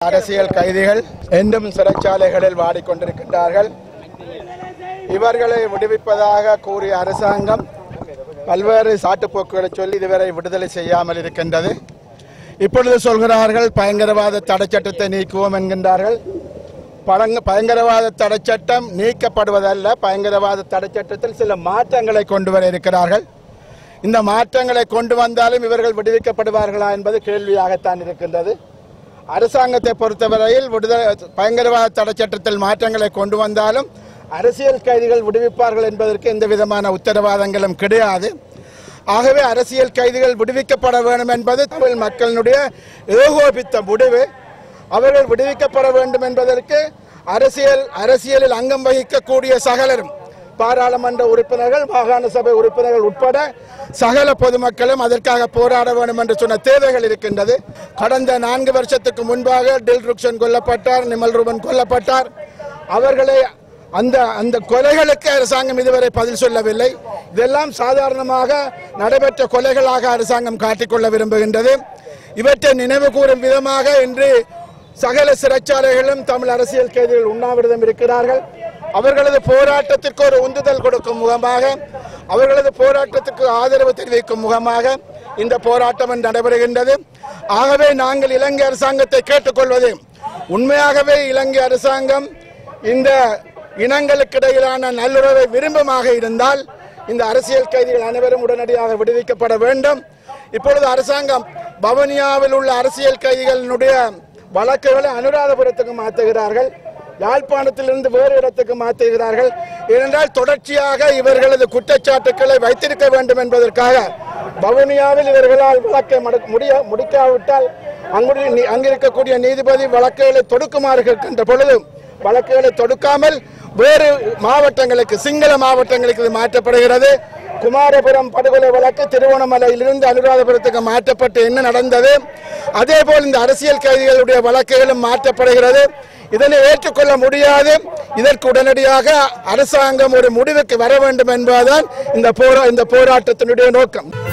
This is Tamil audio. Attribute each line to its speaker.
Speaker 1: அரசியல் கைதிகள் என்றும் சிறைச்சாலைகளில் வாடிக்கொண்டிருக்கின்றார்கள் இவர்களை விடுவிப்பதாக கூறிய அரசாங்கம் பல்வேறு சாட்டுப்போக்குகளை சொல்லி இதுவரை விடுதலை செய்யாமல் இருக்கின்றது இப்பொழுது சொல்கிறார்கள் பயங்கரவாத தடைச்சட்டத்தை நீக்குவோம் என்கின்றார்கள் பழங்க பயங்கரவாத தடைச்சட்டம் நீக்கப்படுவதல்ல பயங்கரவாத தடைச்சட்டத்தில் சில மாற்றங்களை கொண்டு வர இருக்கிறார்கள் இந்த மாற்றங்களை கொண்டு வந்தாலும் இவர்கள் விடுவிக்கப்படுவார்களா என்பது கேள்வியாகத்தான் இருக்கின்றது அரசாங்கத்தை பொறுத்தவரையில் விடுதலை பயங்கரவாத தடை சட்டத்தில் மாற்றங்களை கொண்டு வந்தாலும் அரசியல் கைதிகள் விடுவிப்பார்கள் என்பதற்கு எந்த விதமான உத்தரவாதங்களும் கிடையாது ஆகவே அரசியல் கைதிகள் விடுவிக்கப்பட வேண்டும் என்பது தமிழ் மக்களினுடைய ஏகோபித்த முடிவு அவர்கள் விடுவிக்கப்பட வேண்டும் என்பதற்கு அரசியல் அரசியலில் அங்கம் வகிக்கக்கூடிய சகலரும் பாராளுமன்ற உறுப்பினர்கள் மாகாண சபை உறுப்பினர்கள் உட்பட சகல பொதுமக்களும் அதற்காக போராட வேண்டும் என்று சொன்ன தேவைகள் இருக்கின்றது கடந்த நான்கு வருஷத்துக்கு முன்பாக டில் ருக்ஷன் கொல்லப்பட்டார் நிமல் ரூபன் கொல்லப்பட்டார் அவர்களை அந்த அந்த கொலைகளுக்கு அரசாங்கம் இதுவரை பதில் சொல்லவில்லை இதெல்லாம் சாதாரணமாக நடைபெற்ற கொலைகளாக அரசாங்கம் காட்டிக்கொள்ள விரும்புகின்றது இவற்றை நினைவு கூறும் விதமாக இன்று சகல சிறைச்சாலைகளும் தமிழ் அரசியல் கைதிகள் உண்ணாவிரதம் இருக்கிறார்கள் அவர்களது போராட்டத்திற்கு ஒரு உந்துதல் கொடுக்கும் முகமாக அவர்களது போராட்டத்துக்கு ஆதரவு தெரிவிக்கும் முகமாக இந்த போராட்டம் இன்று நடைபெறுகின்றது ஆகவே நாங்கள் இலங்கை அரசாங்கத்தை கேட்டுக்கொள்வது உண்மையாகவே இலங்கை அரசாங்கம் இந்த இனங்களுக்கு இடையிலான நல்லுறவை விரும்பமாக இருந்தால் இந்த அரசியல் கைதிகள் அனைவரும் உடனடியாக விடுவிக்கப்பட வேண்டும் இப்பொழுது அரசாங்கம் பவனியாவில் உள்ள அரசியல் கைதிகளினுடைய வழக்குகளை அனுராதபுரத்துக்கு மாற்றுகிறார்கள் யாழ்ப்பாணத்திலிருந்து வேறு இடத்துக்கு மாற்றுகிறார்கள் ஏனென்றால் தொடர்ச்சியாக இவர்களது குற்றச்சாட்டுக்களை வைத்திருக்க வேண்டும் என்பதற்காக பவனியாவில் இவர்களால் வழக்கை மடு- முடிய முடிக்காவிட்டால் அங்குடைய நீ- அங்கிருக்கக்கூடிய நீதிபதி வழக்குகளை தொடுக்குமாறு கேட்கின்ற பொழுது வழக்குகளை தொடுக்காமல் வேறு மாவட்டங்களுக்கு சிங்கள மாவட்டங்களுக்கு இது மாற்றப்படுகிறது குமாரபுரம் படுகொலை வழக்கு திருவோணமலையிலிருந்து அனுராதபுரத்துக்கு மாற்றப்பட்டு என்ன நடந்தது அதே போல் இந்த அரசியல் கைதிகளுடைய வழக்குகளும் மாற்றப்படுகிறது இதனை ஏற்றுக்கொள்ள முடியாது இதற்கு உடனடியாக அரசாங்கம் ஒரு முடிவுக்கு வர வேண்டும் என்பதுதான் இந்த போரா இந்த போராட்டத்தினுடைய நோக்கம்